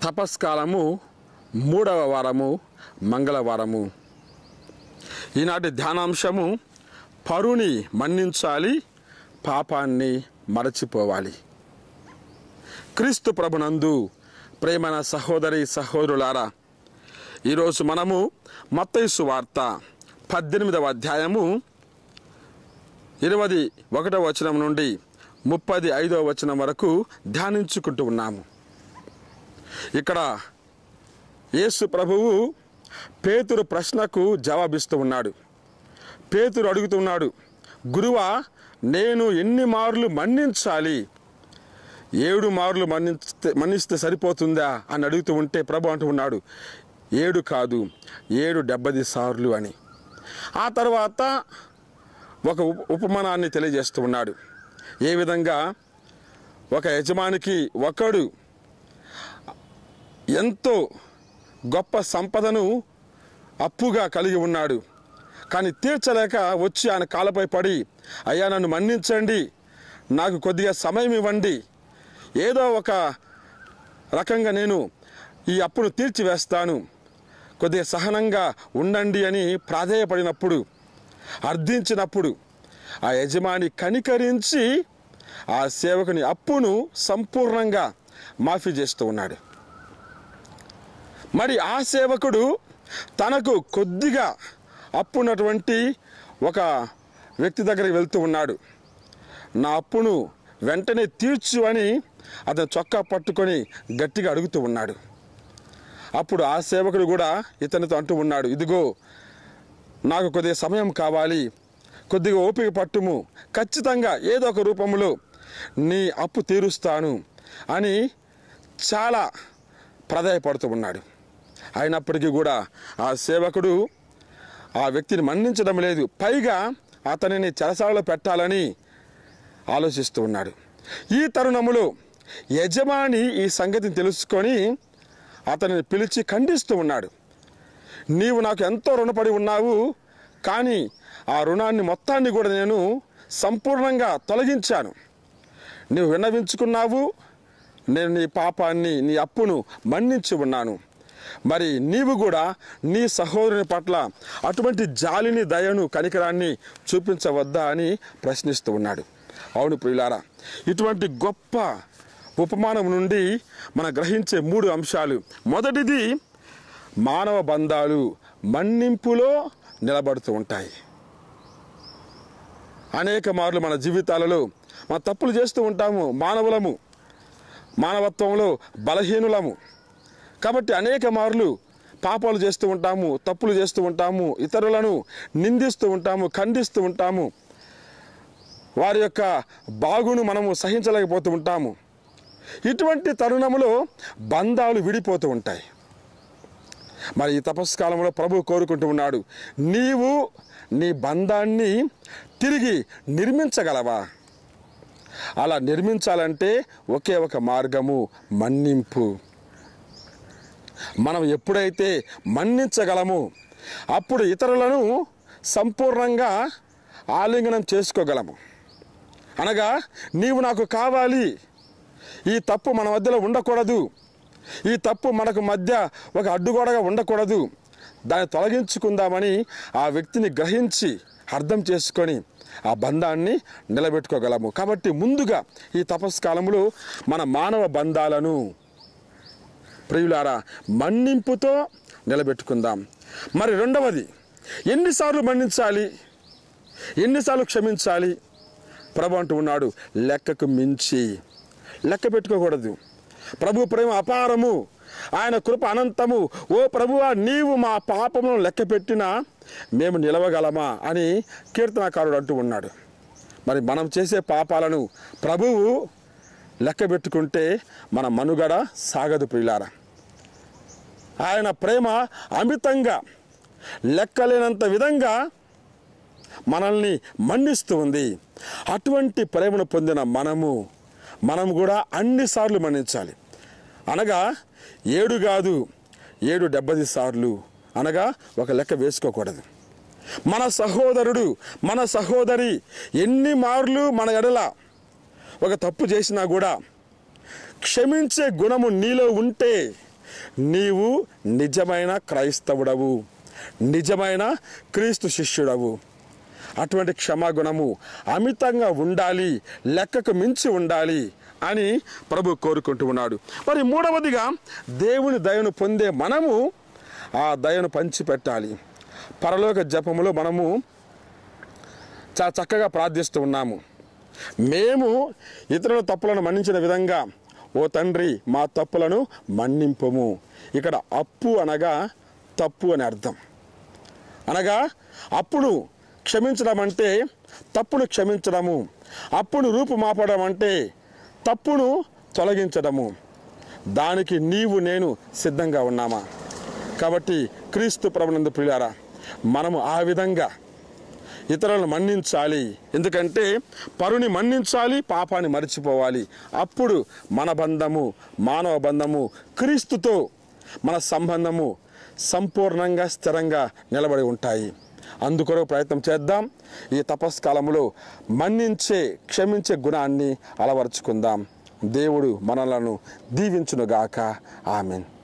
తపస్కాలము మూడవ వారము మంగళవారము ఈనాటి ధ్యానాంశము పరుని మన్నించాలి పాపాన్ని మరచిపోవాలి క్రీస్తు ప్రభునందు ప్రేమైన సహోదరి సహోదరులారా ఈరోజు మనము మత్తైసు వార్త పద్దెనిమిదవ అధ్యాయము ఇరవై ఒకటవ వచనం నుండి ముప్పది ఐదవ వచనం వరకు ధ్యానించుకుంటూ ఉన్నాము ఇక్కడ యేసు ప్రభువు పేతురు ప్రశ్నకు జవాబిస్తూ ఉన్నాడు పేతురు అడుగుతున్నాడు గురువా నేను ఎన్ని మార్లు మన్నించాలి ఏడు మార్లు మన్నిస్తే మన్నిస్తే సరిపోతుందా అని అడుగుతూ ఉంటే ప్రభు అంటూ ఉన్నాడు ఏడు కాదు ఏడు డెబ్బది సార్లు అని ఆ తర్వాత ఒక ఉప ఉపమానాన్ని తెలియజేస్తూ ఉన్నాడు ఏ విధంగా ఒక యజమానికి ఒకడు ఎంతో గొప్ప సంపదను అప్పుగా కలిగి ఉన్నాడు కానీ తీర్చలేక వచ్చి ఆయన కాళ్ళపై పడి అయ్యా నన్ను మన్నించండి నాకు కొద్దిగా సమయం ఇవ్వండి ఏదో ఒక రకంగా నేను ఈ అప్పును తీర్చివేస్తాను కొద్దిగా సహనంగా ఉండండి అని ప్రాధేయపడినప్పుడు అర్థించినప్పుడు ఆ యజమాని కనికరించి ఆ సేవకుని అప్పును సంపూర్ణంగా మాఫీ చేస్తూ ఉన్నాడు మరి ఆ సేవకుడు తనకు కొద్దిగా అప్పు ఉన్నటువంటి ఒక వ్యక్తి దగ్గరికి వెళ్తూ ఉన్నాడు నా అప్పును వెంటనే తీర్చు అని అతను చొక్కా పట్టుకొని గట్టిగా అడుగుతూ ఉన్నాడు అప్పుడు ఆ సేవకుడు కూడా ఇతనితో అంటూ ఉన్నాడు ఇదిగో నాకు కొద్దిగా సమయం కావాలి కొద్దిగా ఓపిక పట్టుము ఖచ్చితంగా ఏదో ఒక రూపంలో నీ అప్పు తీరుస్తాను అని చాలా ప్రాధాయపడుతూ ఉన్నాడు అయినప్పటికీ కూడా ఆ సేవకుడు ఆ వ్యక్తిని మన్నించడం లేదు పైగా అతనిని చెరసాలలో పెట్టాలని ఆలోచిస్తూ ఉన్నాడు ఈ తరుణములో యజమాని ఈ సంగతిని తెలుసుకొని అతనిని పిలిచి ఖండిస్తూ ఉన్నాడు నీవు నాకు ఎంతో రుణపడి ఉన్నావు కానీ ఆ రుణాన్ని మొత్తాన్ని కూడా నేను సంపూర్ణంగా తొలగించాను నీవు విన్నవించుకున్నావు నేను నీ పాపాన్ని నీ అప్పును మన్నించి ఉన్నాను మరి నీవు కూడా నీ సహోదరుని పట్ల అటువంటి జాలిని దయను కనికరాన్ని చూపించవద్దా అని ప్రశ్నిస్తూ ఉన్నాడు అవును ప్రియులారా ఇటువంటి గొప్ప ఉపమానం నుండి మనం గ్రహించే మూడు అంశాలు మొదటిది మానవ బంధాలు మన్నింపులో నిలబడుతూ ఉంటాయి అనేక మార్లు మన జీవితాలలో మన తప్పులు చేస్తూ ఉంటాము మానవులము మానవత్వంలో బలహీనులము కాబట్టి అనేక మార్లు పాపాలు చేస్తూ ఉంటాము తప్పులు చేస్తూ ఉంటాము ఇతరులను నిందిస్తూ ఉంటాము ఖండిస్తూ ఉంటాము వారి యొక్క బాగును మనము సహించలేకపోతూ ఉంటాము ఇటువంటి తరుణములో బంధాలు విడిపోతూ ఉంటాయి మరి ఈ తపస్సు కాలంలో ప్రభు కోరుకుంటూ ఉన్నాడు నీవు నీ బంధాన్ని తిరిగి నిర్మించగలవా అలా నిర్మించాలంటే ఒకే ఒక మార్గము మన్నింపు మనం ఎప్పుడైతే మన్నించగలము అప్పుడు ఇతరులను సంపూర్ణంగా ఆలింగనం చేసుకోగలము అనగా నీవు నాకు కావాలి ఈ తప్పు మన మధ్యలో ఉండకూడదు ఈ తప్పు మనకు మధ్య ఒక అడ్డుగోడగా ఉండకూడదు దాన్ని తొలగించుకుందామని ఆ వ్యక్తిని గ్రహించి అర్థం చేసుకొని ఆ బంధాన్ని నిలబెట్టుకోగలము కాబట్టి ముందుగా ఈ తపస్కాలంలో మన మానవ బంధాలను ప్రియులారా మన్నింపుతో నిలబెట్టుకుందాం మరి రెండవది ఎన్నిసార్లు మన్నించాలి ఎన్నిసార్లు క్షమించాలి ప్రభు అంటూ ఉన్నాడు లెక్కకు మించి లెక్క పెట్టుకోకూడదు ప్రభు ప్రేమ అపారము ఆయన కృప అనంతము ఓ ప్రభువా నీవు మా పాపమును లెక్క పెట్టినా మేము నిలవగలమా అని కీర్తనాకారుడు అంటూ ఉన్నాడు మరి మనం చేసే పాపాలను ప్రభువు లెక్క పెట్టుకుంటే మన మనుగడ సాగదు ప్రియులారా ఆయన ప్రేమ అమితంగా లెక్కలేనంత విధంగా మనల్ని మన్నిస్తూ ఉంది అటువంటి ప్రేమను పొందిన మనము మనం కూడా అన్నిసార్లు మన్నించాలి అనగా ఏడు కాదు ఏడు డెబ్బది సార్లు అనగా ఒక లెక్క వేసుకోకూడదు మన సహోదరుడు మన సహోదరి ఎన్ని మార్లు మన ఎడల ఒక తప్పు చేసినా కూడా క్షమించే గుణము నీలో ఉంటే నీవు నిజమైన క్రైస్తవుడవు నిజమైన క్రీస్తు శిష్యుడవు అటువంటి క్షమాగుణము అమితంగా ఉండాలి లెక్కకు మించి ఉండాలి అని ప్రభు కోరుకుంటూ ఉన్నాడు మరి మూడవదిగా దేవుని దయను పొందే మనము ఆ దయను పంచిపెట్టాలి పరలోక జపములో మనము చాలా చక్కగా ప్రార్థిస్తూ ఉన్నాము మేము ఇతరుల తప్పులను మన్నించిన విధంగా ఓ తండ్రి మా తప్పులను మన్నింపము ఇక్కడ అప్పు అనగా తప్పు అని అర్థం అనగా అప్పుడు క్షమించడం అంటే తప్పును క్షమించడము అప్పును రూపుమాపడం అంటే తప్పును తొలగించడము దానికి నీవు నేను సిద్ధంగా ఉన్నామా కాబట్టి క్రీస్తు ప్రభునందు ప్రియారా మనము ఆ విధంగా ఇతరులను మన్నించాలి ఎందుకంటే పరుని మన్నించాలి పాపాన్ని మర్చిపోవాలి అప్పుడు మన బంధము మానవ బంధము క్రీస్తుతో మన సంబంధము సంపూర్ణంగా స్థిరంగా నిలబడి ఉంటాయి అందుకొరకు ప్రయత్నం చేద్దాం ఈ తపస్కాలంలో మన్నించే క్షమించే గుణాన్ని అలవరుచుకుందాం దేవుడు మనలను దీవించునుగాక ఆమెన్